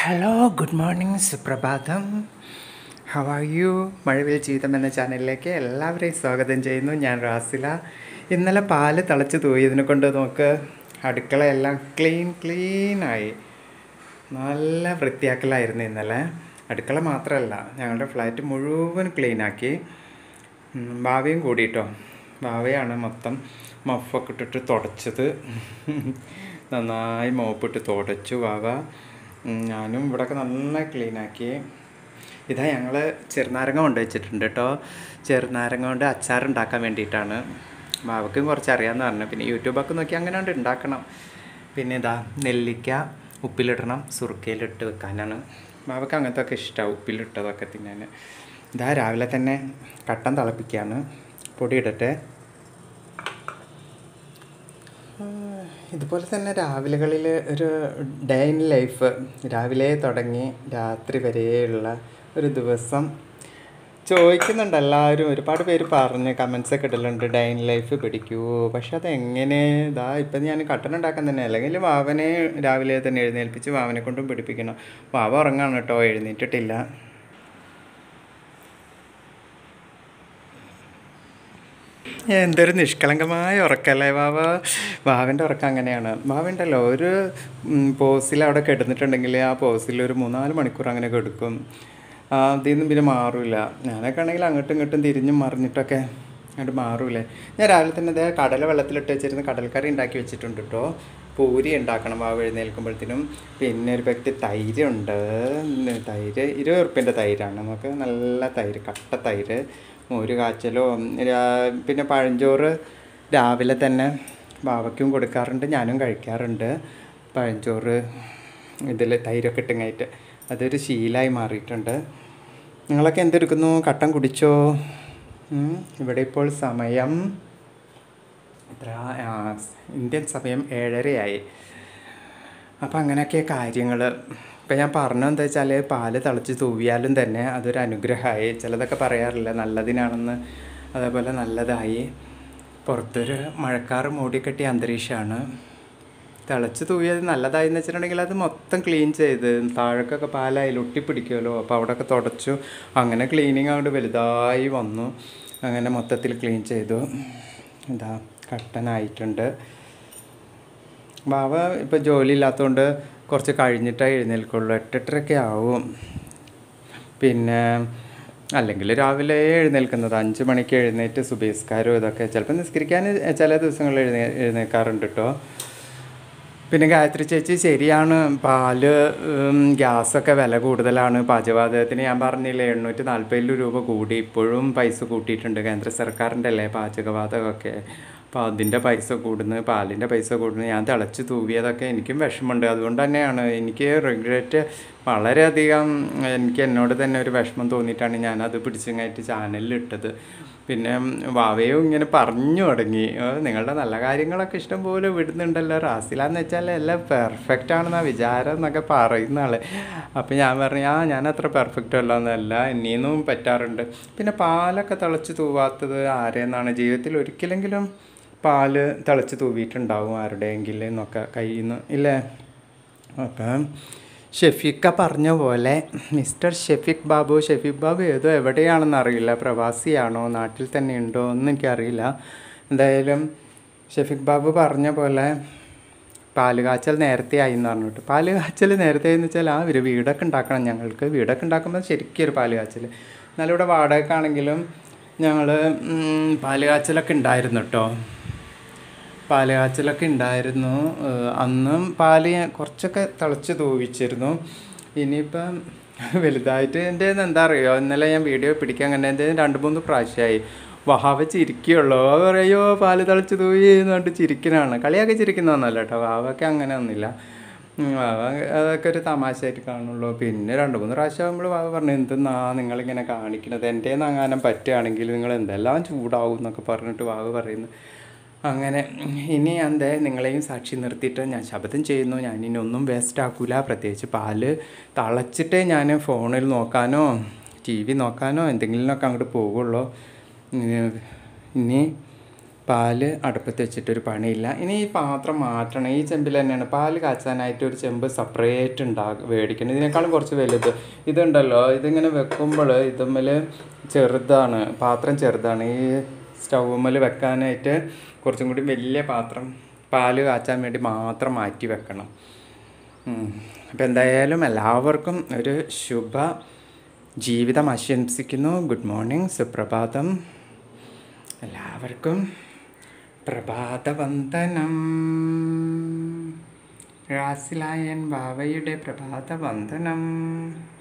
hello good morning സുപ്രഭാതം how are you മഴവിൽ ജീവിതം എന്ന ചാനലിലേക്ക് എല്ലാവരെയും സ്വാഗതം ചെയ്യുന്നു ഞാൻ റാസില ഇന്നലെ പാല് തിളച്ച് തൂയതിനെ കൊണ്ട് നമുക്ക് അടുക്കളയെല്ലാം ക്ലീൻ ക്ലീനായി നല്ല വൃത്തിയാക്കലായിരുന്നു ഇന്നലെ അടുക്കള മാത്രമല്ല ഞങ്ങളുടെ ഫ്ലാറ്റ് മുഴുവൻ ക്ലീനാക്കി ഉം, ഭാവിയും കൂടിയിട്ടോ ഭാവയാണ് മൊത്തം മഫൊക്കെ ഇട്ടിട്ട് തുടച്ചത് നന്നായി മോപ്പിട്ട് തുടച്ചു വാവ ഉം, ഞാനും ഇവിടെയൊക്കെ നന്നായി ക്ലീനാക്കി ഇതാ ഞങ്ങൾ ചെറുനാരങ്ങ കൊണ്ട് വെച്ചിട്ടുണ്ട് കേട്ടോ ചെറുനാരങ്ങ കൊണ്ട് അച്ചാർ ഉണ്ടാക്കാൻ വേണ്ടിയിട്ടാണ് മാവക്കും കുറച്ച് അറിയാമെന്ന് പറഞ്ഞു പിന്നെ യൂട്യൂബൊക്കെ നോക്കി അങ്ങനെ കൊണ്ട് ഉണ്ടാക്കണം പിന്നെ ഇതാ നെല്ലിക്ക ഉപ്പിലിടണം സുറുക്കയിലിട്ട് വെക്കാനാണ് മാവക്ക് അങ്ങനത്തെ ഒക്കെ ഇഷ്ടമാണ് ഉപ്പിലിട്ടതൊക്കെ തിന്നാൻ ഇതാ രാവിലെ തന്നെ കട്ടൻ തിളപ്പിക്കുകയാണ് പൊടി ഇടട്ടെ ഇതുപോലെ തന്നെ രാവിലെകളിൽ ഒരു ഡേ ഇൻ ലൈഫ് രാവിലെ തുടങ്ങി രാത്രി വരെയുള്ള ഒരു ദിവസം ചോദിക്കുന്നുണ്ട് എല്ലാവരും ഒരുപാട് പേര് പറഞ്ഞ് കമൻസ് ഒക്കെ ഇടലുണ്ട് ഡേ ഇൻ ലൈഫ് പിടിക്കൂ പക്ഷെ അതെങ്ങനെ ഇതാ ഇപ്പം ഞാൻ കട്ടൻ ഉണ്ടാക്കാൻ തന്നെ അല്ലെങ്കിൽ വാവനെ രാവിലെ തന്നെ എഴുന്നേൽപ്പിച്ച് വാവനെ കൊണ്ടും പിടിപ്പിക്കണം വാവ ഉറങ്ങാണ് കേട്ടോ എഴുന്നേറ്റിട്ടില്ല എന്തൊരു നിഷ്കളങ്കമായ ഉറക്കല്ലേ വാവ വാവൻ്റെ ഉറക്കം അങ്ങനെയാണ് വാവണ്ടല്ലോ ഒരു പോസിൽ അവിടെ കിടന്നിട്ടുണ്ടെങ്കിൽ ആ പോസിൽ ഒരു മൂന്നാല് മണിക്കൂർ അങ്ങനെ കിടക്കും ആ, അതിൽ നിന്നും പിന്നെ മാറില്ല ഞാനൊക്കെ ആണെങ്കിൽ അങ്ങോട്ടും ഇങ്ങോട്ടും തിരിഞ്ഞും മറിഞ്ഞിട്ടൊക്കെ അങ്ങോട്ട് മാറൂലേ ഞാൻ രാവിലെ തന്നെ അതേ കടല വെള്ളത്തിലിട്ട് വെച്ചിരുന്ന് കടൽക്കറി ഉണ്ടാക്കി വെച്ചിട്ടുണ്ട് കേട്ടോ പൂരി ഉണ്ടാക്കണം വാവ എഴുന്നേൽക്കുമ്പോഴത്തേനും പിന്നെ ഒരു വ്യക്തി തൈരുണ്ട് ഉം, തൈര് ഇരുപത് ഉറുപ്പ്യൻ്റെ തൈരാണ് നമുക്ക് നല്ല തൈര് കട്ട തൈര് മോര് കാച്ചലോ ഉം, രാ- പിന്നെ പഴഞ്ചോറ് രാവിലെ തന്നെ വാവയ്ക്കും കൊടുക്കാറുണ്ട് ഞാനും കഴിക്കാറുണ്ട് പഴഞ്ചോറ് ഇതിൽ തൈരൊക്കെ ഇട്ടുങ്ങായിട്ട് അതൊരു ശീലമായി മാറിയിട്ടുണ്ട് നിങ്ങളൊക്കെ എന്തെടുക്കുന്നു കട്ടൻ കുടിച്ചോ ഉം, ഇവിടെ ഇപ്പോൾ സമയം എത്ര ആ, ഇന്ത്യൻ സമയം ഏഴരയായി അപ്പം അങ്ങനെയൊക്കെ കാര്യങ്ങൾ ഇപ്പം ഞാൻ പറഞ്ഞതെന്താ വെച്ചാൽ പാല് തിളച്ച് തൂവിയാലും തന്നെ അതൊരു അനുഗ്രഹമായി ചിലതൊക്കെ പറയാറില്ല നല്ലതിനാണെന്ന് അതേപോലെ നല്ലതായി പുറത്തൊരു മഴക്കാറ് മൂടിക്കെട്ടിയ അന്തരീക്ഷമാണ് തിളച്ച് തൂവിയത് നല്ലതായി എന്ന് വെച്ചിട്ടുണ്ടെങ്കിൽ അത് മൊത്തം ക്ലീൻ ചെയ്ത് താഴേക്കൊക്കെ പാലായി ഒട്ടിപ്പിടിക്കുമല്ലോ അപ്പോൾ അവിടെയൊക്കെ തുടച്ചു അങ്ങനെ ക്ലീനിങ് അങ്ങോട്ട് വലുതായി വന്നു അങ്ങനെ മൊത്തത്തിൽ ക്ലീൻ ചെയ്തു ഇതാ കട്ടനായിട്ടുണ്ട് ബാവ ഇപ്പോൾ ജോലി ഇല്ലാത്തതുകൊണ്ട് കുറച്ച് കഴിഞ്ഞിട്ടേ എഴുന്നേൽക്കുള്ളൂ എട്ടെട്ടരയൊക്കെ ആവും പിന്നെ അല്ലെങ്കിൽ രാവിലെ എഴുന്നേൽക്കുന്നത് അഞ്ച് മണിക്ക് എഴുന്നേറ്റ് സുബേസ്കാരോ ഇതൊക്കെ ചിലപ്പോൾ നിസ്കരിക്കാൻ ചില ദിവസങ്ങളിൽ എഴുന്നേ എഴുന്നേൽക്കാറുണ്ട് കേട്ടോ പിന്നെ ഗായത്രി ചേച്ചി ശരിയാണ് പാല് ഉം, ഗ്യാസൊക്കെ വില കൂടുതലാണ് പാചകവാതകത്തിന് ഞാൻ പറഞ്ഞില്ലേ എണ്ണൂറ്റി നാൽപ്പതിൽ രൂപ കൂടി ഇപ്പോഴും പൈസ കൂട്ടിയിട്ടുണ്ട് കേന്ദ്ര സർക്കാരിൻ്റെ അല്ലേ പാചകവാതകമൊക്കെ അപ്പോൾ അതിൻ്റെ പൈസ കൂടുന്നു പാലിൻ്റെ പൈസ കൂടുന്നു ഞാൻ തിളച്ച് തൂവിയതൊക്കെ എനിക്കും വിഷമമുണ്ട് അതുകൊണ്ട് തന്നെയാണ് എനിക്ക് റിഗ്രറ്റ് വളരെയധികം എനിക്ക് എന്നോട് തന്നെ ഒരു വിഷമം തോന്നിയിട്ടാണ് ഞാനത് പിടിച്ചിങ്ങായിട്ട് ചാനലിൽ ഇട്ടത് പിന്നെ വാവയും ഇങ്ങനെ പറഞ്ഞു തുടങ്ങി "ഏ, നിങ്ങളുടെ നല്ല കാര്യങ്ങളൊക്കെ ഇഷ്ടം പോലെ വിടുന്നുണ്ടല്ലോ റാസില എന്ന് വെച്ചാൽ എല്ലാം പെർഫെക്റ്റ് ആണെന്നാ വിചാരം എന്നൊക്കെ പറയുന്ന ആള് അപ്പം ഞാൻ പറഞ്ഞു ആ ഞാൻ അത്ര പെർഫെക്റ്റ് അല്ല എന്നല്ല ഇനിയൊന്നും പറ്റാറുണ്ട് പിന്നെ പാലൊക്കെ തിളച്ച് തൂവാത്തത് ആരെന്നാണ് ജീവിതത്തിൽ ഒരിക്കലെങ്കിലും പാല് തിളച്ച് തൂവിയിട്ടുണ്ടാവും ആരുടെയെങ്കിലും എന്നൊക്കെ കയ്യിൽ നിന്ന് ഇല്ലേ അപ്പം ഷെഫീക്ക പറഞ്ഞ പോലെ മിസ്റ്റർ ഷെഫീഖ് ബാബു ഷെഫീഖ് ബാബു ഏതോ എവിടെയാണെന്ന് അറിയില്ല പ്രവാസിയാണോ നാട്ടിൽ തന്നെ ഉണ്ടോ എന്ന് എനിക്കറിയില്ല എന്തായാലും ഷെഫീഖ് ബാബു പറഞ്ഞ പോലെ പാല് കാച്ചൽ നേരത്തെ ആയി എന്ന് പറഞ്ഞിട്ട് പാല് കാച്ചൽ നേരത്തെ എന്ന് വെച്ചാൽ ആ ഒരു വീടൊക്കെ ഉണ്ടാക്കണം ഞങ്ങൾക്ക് വീടൊക്കെ ഉണ്ടാക്കുമ്പോൾ ശരിക്കും ഒരു പാല് കാച്ചൽ എന്നാലും ഇവിടെ വാടകയ്ക്കാണെങ്കിലും ഞങ്ങൾ പാല് കാച്ചലൊക്കെ ഉണ്ടായിരുന്നു കേട്ടോ പാല് കാച്ചലൊക്കെ ഉണ്ടായിരുന്നു ഏഹ് അന്നും പാല് ഞാൻ കുറച്ചൊക്കെ തിളച്ച് തൂവിച്ചിരുന്നു ഇനിയിപ്പം വലുതായിട്ട് എൻ്റെ എന്താ അറിയോ ഇന്നലെ ഞാൻ വീഡിയോ പിടിക്കാൻ കണ്ട എൻ്റെ രണ്ട് മൂന്ന് പ്രാവശ്യമായി വാവ ചിരിക്കുകയുള്ളൂ വാവ പറയോ പാല് തിളച്ച് തൂവി എന്ന് പറഞ്ഞിട്ട് ചിരിക്കണാണ് കളിയാക്കി ചിരിക്കുന്നതൊന്നുമല്ല കേട്ടോ വാവയ്ക്ക് അങ്ങനെ ഒന്നുമില്ല ഉം, വാവ അതൊക്കെ ഒരു തമാശയായിട്ട് കാണുള്ളൂ പിന്നെ രണ്ട് മൂന്ന് പ്രാവശ്യം ആകുമ്പോൾ വാവ പറഞ്ഞു എന്തെന്നാ നിങ്ങളിങ്ങനെ കാണിക്കണത് എൻ്റെ അങ്ങാനം പറ്റുകയാണെങ്കിൽ നിങ്ങൾ എന്തെല്ലാം ചൂടാവും എന്നൊക്കെ പറഞ്ഞിട്ട് വാവ പറയുന്നു അങ്ങനെ ഇനി എന്തേ നിങ്ങളെയും സാക്ഷി നിർത്തിയിട്ട് ഞാൻ ശബ്ദം ചെയ്യുന്നു ഞാൻ ഇനി ഒന്നും വേസ്റ്റ് ആക്കൂല പ്രത്യേകിച്ച് പാല് തളച്ചിട്ടേ ഞാൻ ഫോണിൽ നോക്കാനോ ടി വി നോക്കാനോ എന്തെങ്കിലുമൊക്കെ അങ്ങോട്ട് പോകുള്ളൂ ഇനി പാല് അടുപ്പത്ത് വെച്ചിട്ടൊരു പണിയില്ല ഇനി ഈ പാത്രം മാറ്റണം ഈ ചെമ്പിൽ തന്നെയാണ് പാല് കാച്ചാനായിട്ട് ഒരു ചെമ്പ് സെപ്പറേറ്റ് ഉണ്ടാകും മേടിക്കണം ഇതിനേക്കാളും കുറച്ച് വലുത് ഇതുണ്ടല്ലോ ഇതിങ്ങനെ വെക്കുമ്പോൾ ഇതുമ്മൽ ചെറുതാണ് പാത്രം ചെറുതാണ് ഈ സ്റ്റൗമ്മൽ വെക്കാനായിട്ട് കുറച്ചും കൂടി വലിയ പാത്രം പാല് കാച്ചാൻ വേണ്ടി മാത്രം മാറ്റി വെക്കണം അപ്പം എന്തായാലും എല്ലാവർക്കും ഒരു ശുഭ ജീവിതം ആശംസിക്കുന്നു ഗുഡ് മോർണിംഗ് സുപ്രഭാതം എല്ലാവർക്കും പ്രഭാതവന്ദനം റാസിലായൻ ബാവയുടെ പ്രഭാതവന്ദനം